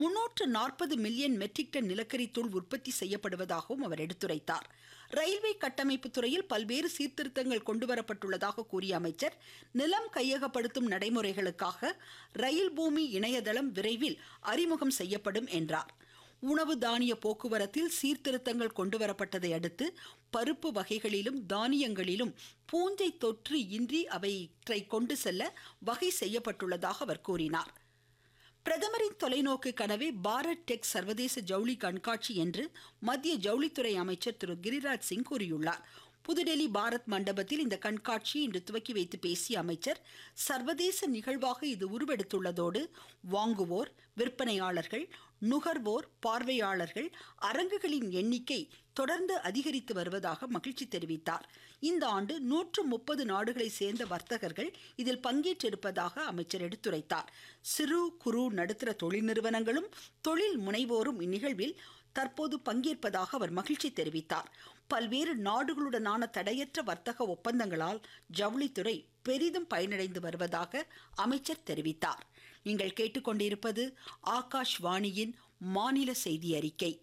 முன்னூற்று நாற்பது million metric ton நிலக்கரி தூள் உற்பத்தி செய்யப்படுவதாகவும் அவர் எடுத்துரைத்தார் ரயில்வே கட்டமைப்பு துறையில் பல்வேறு சீர்திருத்தங்கள் கொண்டுவரப்பட்டுள்ளதாக கூறிய அமைச்சர் நிலம் கையகப்படுத்தும் நடைமுறைகளுக்காக ரயில் பூமி இணையதளம் விரைவில் அறிமுகம் செய்யப்படும் என்றார் உணவு தானிய போக்குவரத்தில் சீர்திருத்தங்கள் கொண்டுவரப்பட்டதை அடுத்து பருப்பு வகைகளிலும் தானியங்களிலும் பூஞ்சை தொற்று இன்றி அவற்றை கொண்டு செல்ல வகை செய்யப்பட்டுள்ளதாக அவர் கூறினார் பிரதமரின் தொலைநோக்கு கனவே பாரத் டெக் சர்வதேச ஜவுளி கண்காட்சி என்று மத்திய ஜவுளித்துறை அமைச்சர் திரு கிரிராஜ் சிங் கூறியுள்ளார் புதுடெல்லி பாரத் மண்டபத்தில் இந்த கண்காட்சியை இன்று துவக்கி வைத்து பேசிய அமைச்சர் சர்வதேச நிகழ்வாக இது உருவெடுத்துள்ளதோடு வாங்குவோர் விற்பனையாளர்கள் நுகர்வோர் பார்வையாளர்கள் அரங்குகளின் எண்ணிக்கை தொடர்ந்து அதிகரித்து வருவதாக மகிழ்ச்சி தெரிவித்தார் இந்த ஆண்டு நூற்று முப்பது நாடுகளை சேர்ந்த வர்த்தகர்கள் இதில் பங்கேற்றிருப்பதாக அமைச்சர் எடுத்துரைத்தார் சிறு குறு நடுத்தர தொழில் நிறுவனங்களும் தொழில் முனைவோரும் இந்நிகழ்வில் தற்போது பங்கேற்பதாக அவர் மகிழ்ச்சி தெரிவித்தார் பல்வேறு நாடுகளுடனான தடையற்ற வர்த்தக ஒப்பந்தங்களால் ஜவுளித்துறை பெரிதும் பயனடைந்து வருவதாக அமைச்சர் தெரிவித்தார் நீங்கள் கேட்டுக்கொண்டிருப்பது ஆகாஷ்வாணியின் மாநில செய்தி அறிக்கை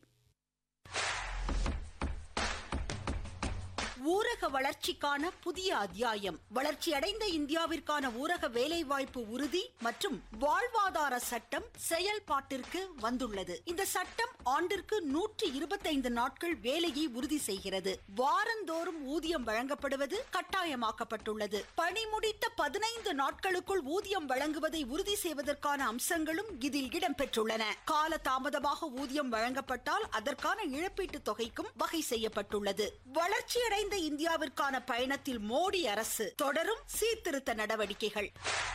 ஊரக வளர்ச்சிக்கான புதிய அத்தியாயம் வளர்ச்சியடைந்த இந்தியாவிற்கான ஊரக வேலைவாய்ப்பு உறுதி மற்றும் வாழ்வாதார சட்டம் செயல்பாட்டிற்கு வந்துள்ளது இந்த சட்டம் ஆண்டிற்கு நூற்றி இருபத்தைந்து நாட்கள் வேலையை உறுதி செய்கிறது வாரந்தோறும் ஊதியம் வழங்கப்படுவது கட்டாயமாக்கப்பட்டுள்ளது பணி முடித்த பதினைந்து நாட்களுக்குள் ஊதியம் வழங்குவதை உறுதி செய்வதற்கான அம்சங்களும் இதில் இடம்பெற்றுள்ளன கால தாமதமாக ஊதியம் வழங்கப்பட்டால் அதற்கான இழப்பீட்டுத் தொகைக்கும் வகை செய்யப்பட்டுள்ளது வளர்ச்சியடைந்த இந்தியாவிற்கான பயணத்தில் மோடி அரசு தொடரும் சீர்திருத்த நடவடிக்கைகள்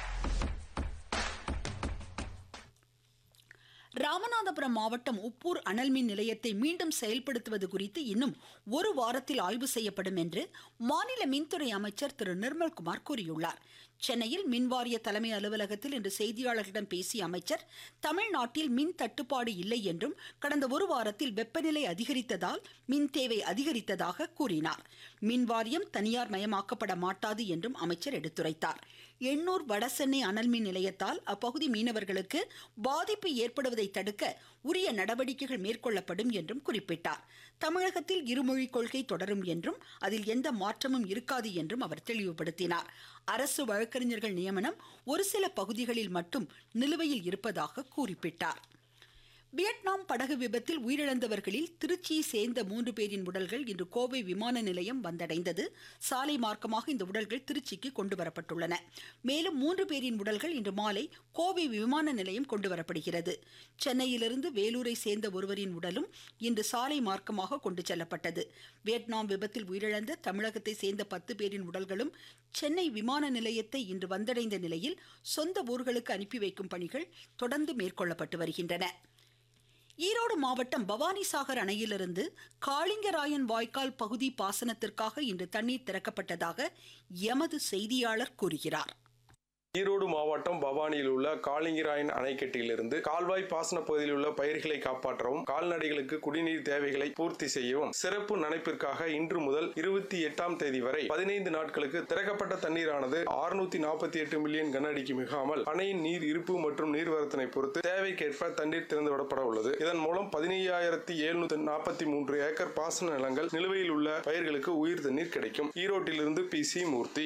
ராமநாதபுரம் மாவட்டம் உப்பூர் அனல் மின் நிலையத்தை மீண்டும் செயல்படுத்துவது குறித்து இன்னும் ஒரு வாரத்தில் ஆய்வு செய்யப்படும் என்று மாநில மின்துறை அமைச்சர் திரு நிர்மல்குமார் கூறியுள்ளார் சென்னையில் மின்வாரிய தலைமை அலுவலகத்தில் இன்று செய்தியாளர்களிடம் பேசிய அமைச்சர் தமிழ்நாட்டில் மின் தட்டுப்பாடு இல்லை என்றும் கடந்த ஒரு வாரத்தில் வெப்பநிலை அதிகரித்ததால் மின் தேவை அதிகரித்ததாக கூறினார் மின்வாரியம் தனியார் மயமாக்கப்பட மாட்டாது என்றும் அமைச்சர் எடுத்துரைத்தார் எண்ணூர் வடசென்னை அனல் மின் நிலையத்தால் அப்பகுதி மீனவர்களுக்கு பாதிப்பு ஏற்படுவதை தடுக்க உரிய நடவடிக்கைகள் மேற்கொள்ளப்படும் என்றும் குறிப்பிட்டார் தமிழகத்தில் இருமொழி கொள்கை தொடரும் என்றும் அதில் எந்த மாற்றமும் இருக்காது என்றும் அவர் தெளிவுபடுத்தினார் அரசு வழக்கறிஞர்கள் நியமனம் ஒரு சில பகுதிகளில் மட்டும் நிலுவையில் இருப்பதாக குறிப்பிட்டார் வியட்நாம் படகு விபத்தில் உயிரிழந்தவர்களில் திருச்சியை சேர்ந்த மூன்று பேரின் உடல்கள் இன்று கோவை விமான நிலையம் வந்தடைந்தது சாலை மார்க்கமாக இந்த உடல்கள் திருச்சிக்கு கொண்டு வரப்பட்டுள்ளன மேலும் மூன்று பேரின் உடல்கள் இன்று மாலை கோவை விமான நிலையம் கொண்டு வரப்படுகிறது சென்னையிலிருந்து வேலூரை சேர்ந்த ஒருவரின் உடலும் இன்று சாலை மார்க்கமாக கொண்டு செல்லப்பட்டது வியட்நாம் விபத்தில் உயிரிழந்த தமிழகத்தை சேர்ந்த பத்து பேரின் உடல்களும் சென்னை விமான நிலையத்தை இன்று வந்தடைந்த நிலையில் சொந்த ஊர்களுக்கு அனுப்பி வைக்கும் பணிகள் தொடர்ந்து மேற்கொள்ளப்பட்டு வருகின்றன ஈரோடு மாவட்டம் பவானிசாகர் அணையிலிருந்து காளிங்கராயன் வாய்க்கால் பகுதி பாசனத்திற்காக இன்று தண்ணீர் திறக்கப்பட்டதாக எமது செய்தியாளர் கூறுகிறார் ஈரோடு மாவட்டம் பவானியில் உள்ள காளிங்கிராயன் அணைக்கட்டிலிருந்து கால்வாய் பாசன பகுதியில் உள்ள பயிர்களை காப்பாற்றவும் கால்நடைகளுக்கு குடிநீர் தேவைகளை பூர்த்தி செய்யவும் சிறப்பு நனைப்பிற்காக இன்று முதல் இருபத்தி எட்டாம் தேதி வரை பதினைந்து நாட்களுக்கு திறக்கப்பட்ட தண்ணீரானது அறுநூத்தி நாற்பத்தி எட்டு மில்லியன் கன அடிக்கு மிகாமல் அணையின் நீர் இருப்பு மற்றும் நீர்வரத்தினை பொறுத்து தேவைக்கேற்ப தண்ணீர் திறந்துவிடப்பட உள்ளது இதன் மூலம் பதினையாயிரத்தி எழுநூத்தி நாற்பத்தி மூன்று ஏக்கர் பாசன நிலங்கள் நிலுவையில் உள்ள பயிர்களுக்கு உயிர் தண்ணீர் கிடைக்கும் ஈரோட்டிலிருந்து பி சி மூர்த்தி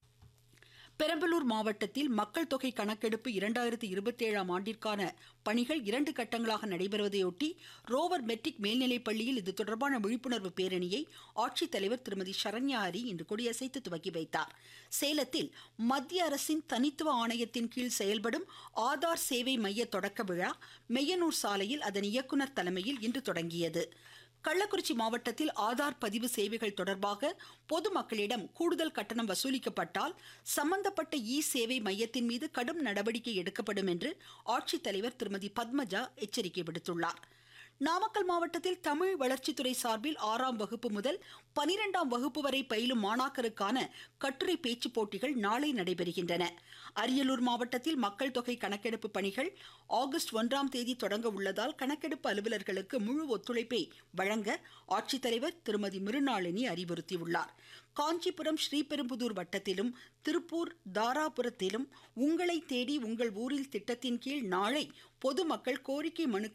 பெரம்பலூர் மாவட்டத்தில் மக்கள் தொகை கணக்கெடுப்பு இரண்டாயிரத்தி இருபத்தி ஏழாம் ஆண்டிற்கான பணிகள் இரண்டு கட்டங்களாக நடைபெறுவதையொட்டி ரோவர் மெட்ரிக் மேல்நிலைப் பள்ளியில் இது தொடர்பான விழிப்புணர்வு பேரணியை ஆட்சித்தலைவர் திருமதி சரண்யா ஹரி இன்று கொடியசைத்து துவக்கி வைத்தார் சேலத்தில் மத்திய அரசின் தனித்துவ ஆணையத்தின் கீழ் செயல்படும் ஆதார் சேவை மைய தொடக்க விழா மெய்யனூர் சாலையில் அதன் இயக்குநர் தலைமையில் இன்று தொடங்கியது கள்ளக்குறிச்சி மாவட்டத்தில் ஆதார் பதிவு சேவைகள் தொடர்பாக பொதுமக்களிடம் கூடுதல் கட்டணம் வசூலிக்கப்பட்டால் சம்பந்தப்பட்ட இ சேவை மையத்தின் மீது கடும் நடவடிக்கை எடுக்கப்படும் என்று ஆட்சித்தலைவர் திருமதி பத்மஜா எச்சரிக்கை விடுத்துள்ளார் நாமக்கல் மாவட்டத்தில் தமிழ் வளர்ச்சித்துறை சார்பில் ஆறாம் வகுப்பு முதல் பனிரெண்டாம் வகுப்பு வரை பயிலும் மாணாக்கருக்கான கட்டுரை பேச்சு போட்டிகள் நாளை நடைபெறுகின்றன அரியலூர் மாவட்டத்தில் மக்கள் தொகை கணக்கெடுப்பு பணிகள் ஆகஸ்ட் ஒன்றாம் தேதி தொடங்க உள்ளதால் கணக்கெடுப்பு அலுவலர்களுக்கு முழு ஒத்துழைப்பை வழங்க ஆட்சித்தலைவர் திருமதி மிருநாளினி அறிவுறுத்தியுள்ளார் காஞ்சிபுரம் ஸ்ரீபெரும்புதூர் வட்டத்திலும் திருப்பூர் தாராபுரத்திலும் உங்களை தேடி உங்கள் ஊரில் திட்டத்தின் கீழ் நாளை பொதுமக்கள் கோரிக்கை மனு